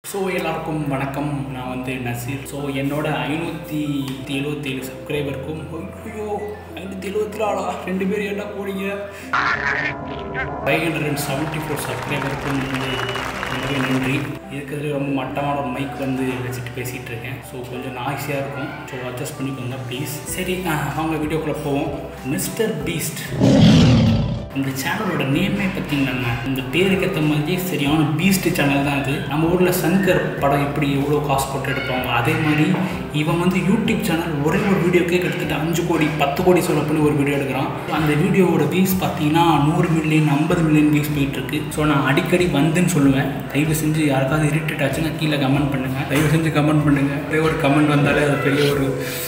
So எல்லாருக்கும் வணக்கம் நான் வந்து நசீர் ஸோ என்னோட ஐநூற்றி எழுபத்தேழு சப்ஸ்கிரைபருக்கும் ஐயோ ஐநூற்றி எழுபத்தி நாலா ரெண்டு பேர் என்ன போறீங்க five hundred and seventy four சப்ஸ்கிரைபருக்கும் வந்து ரொம்பவே நன்றி இருக்கிறதுல ரொம்ப மட்டமான ஒரு மைக் வந்து வச்சுட்டு பேசிகிட்டு இருக்கேன் ஸோ கொஞ்சம் நாய்ஸியாக இருக்கும் ஸோ அட்ஜஸ்ட் பண்ணிக்கோங்க ப்ளீஸ் சரி அஹ், அவங்க வீடியோக்குள்ளே போவோம் மிஸ்டர் பீஸ்ட் இந்த சேனலோட நேமே பார்த்தீங்கன்னா இந்த பேருக்கு ஏற்ற மாதிரியே சரியான பீஸ்ட் சேனல் தான் இது நம்ம ஊரில் சங்கர் படம் எப்படி எவ்வளோ காசு போட்டு எடுப்பாங்க அதே மாதிரி இவன் வந்து யூடியூப் சேனல் ஒரே ஒரு வீடியோக்கே கிட்டத்தட்ட அஞ்சு கோடி பத்து கோடி சொல்ல பண்ணி ஒரு வீடியோ எடுக்கிறான் அந்த வீடியோவோட வியூஸ் பார்த்தீங்கன்னா நூறு மில்லியன் ஐம்பது மில்லியன் வியூஸ் போயிட்டு இருக்கு ஸோ நான் அடிக்கடி வந்துன்னு சொல்லுவேன் தயவு செஞ்சு யாருக்காவது இரிட்டேட் ஆச்சுன்னா கீழே கமெண்ட் பண்ணுங்க தயவு செஞ்சு கமெண்ட் பண்ணுங்க ஒரே ஒரு கமெண்ட் வந்தாலே அது பெரிய ஒரு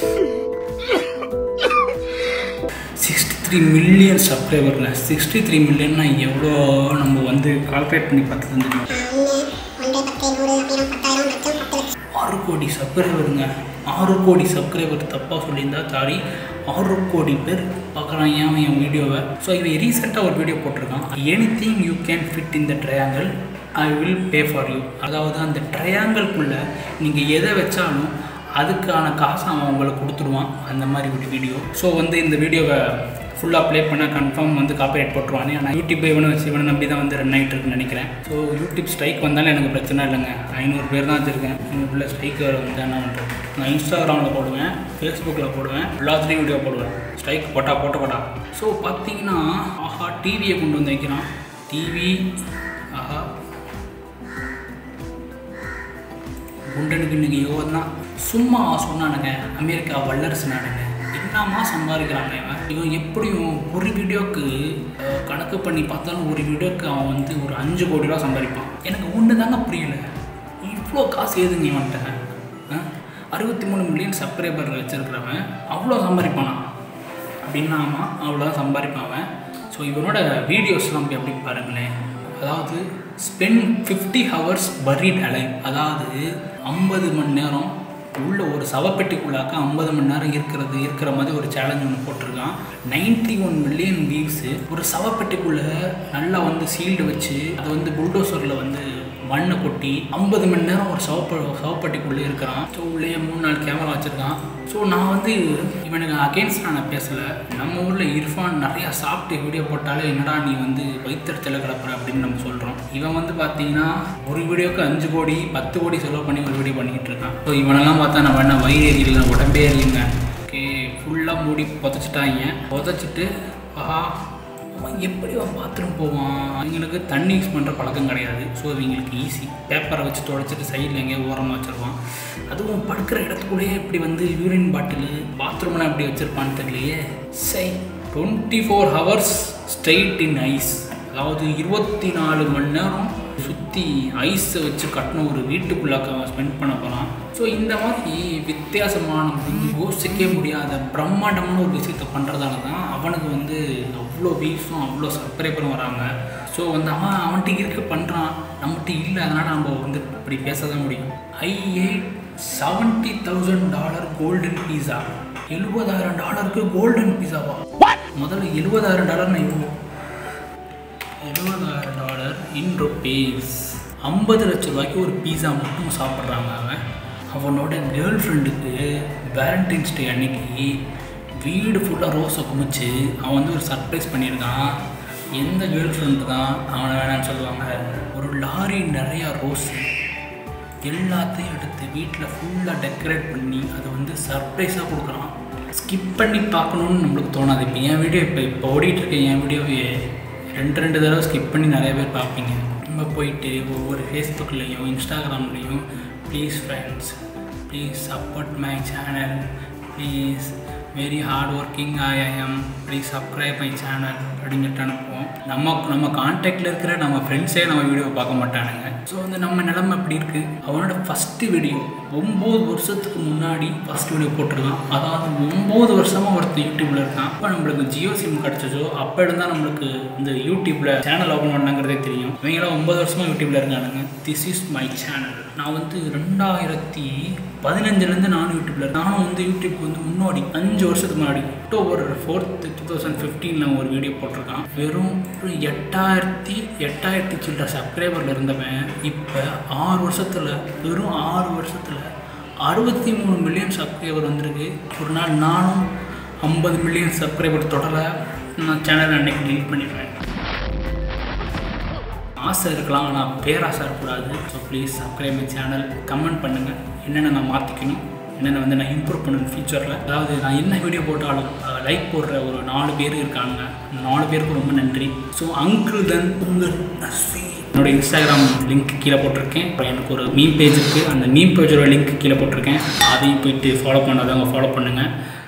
சிக்ஸ்டி த்ரீ மில்லியன் சப்ஸ்கிரைபருங்க சிக்ஸ்டி த்ரீ மில்லியன்னா எவ்வளோ நம்ம வந்து கால்குலேட் பண்ணி பார்த்து தெரியுமா ஒன்று பத்து நூறு அப்படின்னா பத்தாயிரம் லட்சம் பத்து லட்சம் ஆறு கோடி சப்ஸ்கிரைபருங்க ஆறு கோடி சப்ஸ்கிரைபர் தப்பாக சொல்லியிருந்தா சாரி ஆறு கோடி பேர் பார்க்குறான் ஏன் அவன் என் வீடியோவை ஸோ இவன் ரீசெண்டாக ஒரு வீடியோ போட்டிருக்கான் anything you can fit இந்த triangle I will pay for you அதாவது அந்த ட்ரையாங்கிள்குள்ளே நீங்கள் எதை வச்சாலும் அதுக்கான காசை அவன் உங்களுக்கு கொடுத்துருவான் அந்த மாதிரி ஒரு வீடியோ ஸோ வந்து இந்த வீடியோவை ஃபுல்லாக ப்ளே பண்ண கன்ஃபார்ம் வந்து காப்பிரைட் போட்டுருவானே ஆனால் யூடியூப் இவனை வச்சு இவனை நம்பி தான் வந்து ரன் ஆகிட்டு இருக்குன்னு நினைக்கிறேன் ஸோ யூடியூப் ஸ்ட்ரைக் வந்தாலும் எனக்கு பிரச்சனை இல்லைங்க ஐநூறு பேர் தான் வச்சுருக்கேன் எனக்குள்ள ஸ்ட்ரைக் வந்து என்ன பண்ணுறது நான் இன்ஸ்டாகிராமில் போடுவேன் ஃபேஸ்புக்கில் போடுவேன் எல்லாத்துலேயும் வீடியோ போடுவேன் ஸ்ட்ரைக் போட்டா போட்ட போட்டா ஸோ பார்த்தீங்கன்னா ஆஹா டிவியை கொண்டு வந்து வைக்கிறான் டிவி ஆஹா குண்டனுக்கு இன்னைக்கு யோகம் தான் சும்மா சொன்னானுங்க அமெரிக்கா வல்லரசு நாடுங்க என்னமா சம்பாதிக்கிறாங்க இவன் இவன் எப்படியும் ஒரு வீடியோக்கு அஹ், கணக்கு பண்ணி பார்த்தாலும் ஒரு வீடியோக்கு அவன் வந்து ஒரு அஞ்சு கோடி ரூபா சம்பாதிப்பான் எனக்கு ஒன்று தாங்க புரியல இவ்வளோ காசு ஏதுங்க இவன்ட்ட அஹ், அறுபத்தி மூணு மில்லியன் சப்ஸ்கிரைபர் வச்சிருக்கிறவன் அவ்வளோ சம்பாதிப்பானா அப்படின்னா ஆமாம் அவ்வளோதான் சம்பாதிப்பான் அவன் ஸோ இவனோட வீடியோஸ்லாம் போய் எப்படி பாருங்களேன் அதாவது ஸ்பெண்ட் ஃபிஃப்டி ஹவர்ஸ் பரீட் அலை அதாவது ஐம்பது மணி நேரம் உள்ள ஒரு சவப்பெட்டிக்குள்ளாக்க ஐம்பது மணி நேரம் இருக்கிறது இருக்கிற மாதிரி ஒரு சேலஞ்ச் ஒன்று போட்டிருக்கான் நைன்டி ஒன் மில்லியன் வியூஸு ஒரு சவப்பெட்டிக்குள்ளே நல்லா வந்து சீல்டு வச்சு அதை வந்து புல்டோசரில் வந்து மண்ணை கொட்டி ஐம்பது மணி நேரம் ஒரு சவப்ப சவப்பட்டிக்குள்ளே இருக்கிறான் ஸோ உள்ளே மூணு நாலு கேமரா வச்சுருக்கான் ஸோ நான் வந்து இவனுக்கு அகேன்ஸ்ட் நான் பேசலை நம்ம ஊரில் இர்ஃபான் நிறையா சாப்பிட்டு வீடியோ போட்டாலே என்னடா நீ வந்து வயிற்றுச்சல கிடப்புற அப்படின்னு நம்ம சொல்கிறோம் இவன் வந்து பார்த்தீங்கன்னா ஒரு வீடியோக்கு அஞ்சு கோடி பத்து கோடி செலவு பண்ணி ஒரு வீடியோ பண்ணிக்கிட்டு இருக்கான் ஸோ இவனெல்லாம் பார்த்தா நம்ம என்ன வயிறு எரியல உடம்பே எரியுங்க ஓகே ஃபுல்லாக மூடி புதைச்சிட்டாங்க புதைச்சிட்டு ஆஹா அவன் எப்படி அவன் பாத்ரூம் போவான் அவங்களுக்கு தண்ணி யூஸ் பண்ணுற பழக்கம் கிடையாது ஸோ அவங்களுக்கு ஈஸி பேப்பரை வச்சு துடைச்சிட்டு சைடில் எங்கேயோ ஓரமாக வச்சுருவான் அதுவும் படுக்கிற இடத்துக்குள்ளேயே இப்படி வந்து யூரின் பாட்டிலு பாத்ரூம்லாம் எப்படி வச்சுருப்பான்னு தெரியலையே சை twenty four hours straight in ice அதாவது இருபத்தி நாலு மணி நேரம் சுற்றி ஐஸை வச்சு கட்டின ஒரு வீட்டுக்குள்ளாக்க அவன் ஸ்பெண்ட் பண்ண போகிறான் ஸோ இந்த மாதிரி வித்தியாசமான யோசிக்கவே முடியாத பிரம்மாண்டமான ஒரு விஷயத்த பண்ணுறதால தான் அவனுக்கு வந்து அவ்வளோ வியூஸும் அவ்வளோ சப்ஸ்கிரைபரும் வராங்க ஸோ வந்து அவன் அவன்கிட்ட இருக்க பண்ணுறான் நம்மகிட்ட இல்லை அதனால் நம்ம வந்து இப்படி பேச தான் முடியும் I ate seventy thousand dollar golden pizza எழுபதாயிரம் டாலருக்கு கோல்டன் பீஸாவா முதல்ல எழுபதாயிரம் டாலர்னா எவ்வளோ எழுபதாயிரம் டாலர் இன் ருபீஸ் ஐம்பது லட்ச ரூபாய்க்கு ஒரு பீஸா மட்டும் சாப்பிட்றாங்க அவன் அவனோட கேர்ள் ஃப்ரெண்டுக்கு வேலண்டைன்ஸ் டே அன்னைக்கு வீடு ஃபுல்லாக ரோஸை குமிச்சு அவன் வந்து ஒரு சர்ப்ரைஸ் பண்ணியிருக்கான் எந்த கேர்ள் ஃப்ரெண்டு தான் அவனை வேணான்னு சொல்லுவாங்க ஒரு லாரி நிறையா ரோஸ் எல்லாத்தையும் எடுத்து வீட்டில் ஃபுல்லாக டெக்கரேட் பண்ணி அதை வந்து சர்ப்ரைஸாக கொடுக்குறான் ஸ்கிப் பண்ணி பார்க்கணுன்னு நம்மளுக்கு தோணாது இப்போ என் வீடியோ இப்போ இப்போ ஓடிட்டு இருக்க என் வீடியோவே ரெண்டு ரெண்டு தடவை ஸ்கிப் பண்ணி நிறைய பேர் பார்ப்பீங்க நம்ம போயிட்டு ஒவ்வொரு ஃபேஸ்புக்லேயும் இன்ஸ்டாகிராம்லேயும் please friends please support my channel please very hard working I am please subscribe my channel அப்படின்னு சொல்லிட்டு அனுப்புவோம் நம்ம நம்ம கான்டாக்டில் இருக்கிற நம்ம ஃப்ரெண்ட்ஸே நம்ம வீடியோ பார்க்க மாட்டானுங்க ஸோ வந்து நம்ம நிலமை அப்படி இருக்குது அவனோட ஃபஸ்ட்டு வீடியோ ஒம்பது வருஷத்துக்கு முன்னாடி ஃபஸ்ட் வீடியோ போட்டிருக்கான் அதாவது ஒம்பது வருஷமாக ஒருத்தன் யூடியூப்பில் இருக்கான் அப்போ நம்மளுக்கு ஜியோ சிம் கிடச்சதோ அப்போ இருந்தால் நம்மளுக்கு இந்த யூடியூப்பில் சேனல் ஓப்பன் பண்ணாங்கிறதே தெரியும் இவங்களாம் ஒம்பது வருஷமாக யூடியூப்பில் இருக்கானுங்க திஸ் இஸ் மை சேனல் நான் வந்து ரெண்டாயிரத்தி பதினஞ்சுலேருந்து நானும் யூடியூப்ல இருக்கேன். நானும் வந்து யூடியூப் வந்து முன்னாடி அஞ்சு வருஷத்துக்கு முன்னாடி அக்டோபர் ஃபோர்த் டூ தௌசண்ட் ஃபிஃப்டீனில் ஒரு வீடியோ போட்டிருக்கான் வெறும் ஒரு எட்டாயிரத்தி எட்டாயிரத்தி சில்லற சப்ஸ்கிரைபரில் இருந்தவன் இப்போ ஆறு வருஷத்தில் வெறும் ஆறு வருஷத்தில் அறுபத்தி மூணு மில்லியன் சப்ஸ்கிரைபர் வந்திருக்கு ஒரு நாள் நானும் ஐம்பது மில்லியன் சப்ஸ்கிரைபர் தொடர நான் சேனலை அன்னைக்கு டெலிட் பண்ணிடுவேன் ஆசை இருக்கலாம் ஆனால் பேராசை இருக்கக்கூடாது so please subscribe my channel comment பண்ணுங்கள் என்னென்ன நான் மாற்றிக்கணும் என்னென்ன வந்து நான் இம்ப்ரூவ் பண்ணணும் ஃபியூச்சரில் அதாவது நான் என்ன வீடியோ போட்டாலும் லைக் போடுற ஒரு நாலு பேர் இருக்காங்க அந்த நாலு பேருக்கு ரொம்ப நன்றி ஸோ அங்கிள் தென் உங்கள் அஸ்வி என்னோட இன்ஸ்டாகிராம் லிங்க் கீழே போட்டிருக்கேன் அப்புறம் எனக்கு ஒரு மீம் பேஜ் இருக்குது அந்த மீம் பேஜோட லிங்க் கீழே போட்டிருக்கேன் அதையும் போயிட்டு ஃபாலோ பண்ணாதவங்க ஃபாலோ பண்ணுங்கள்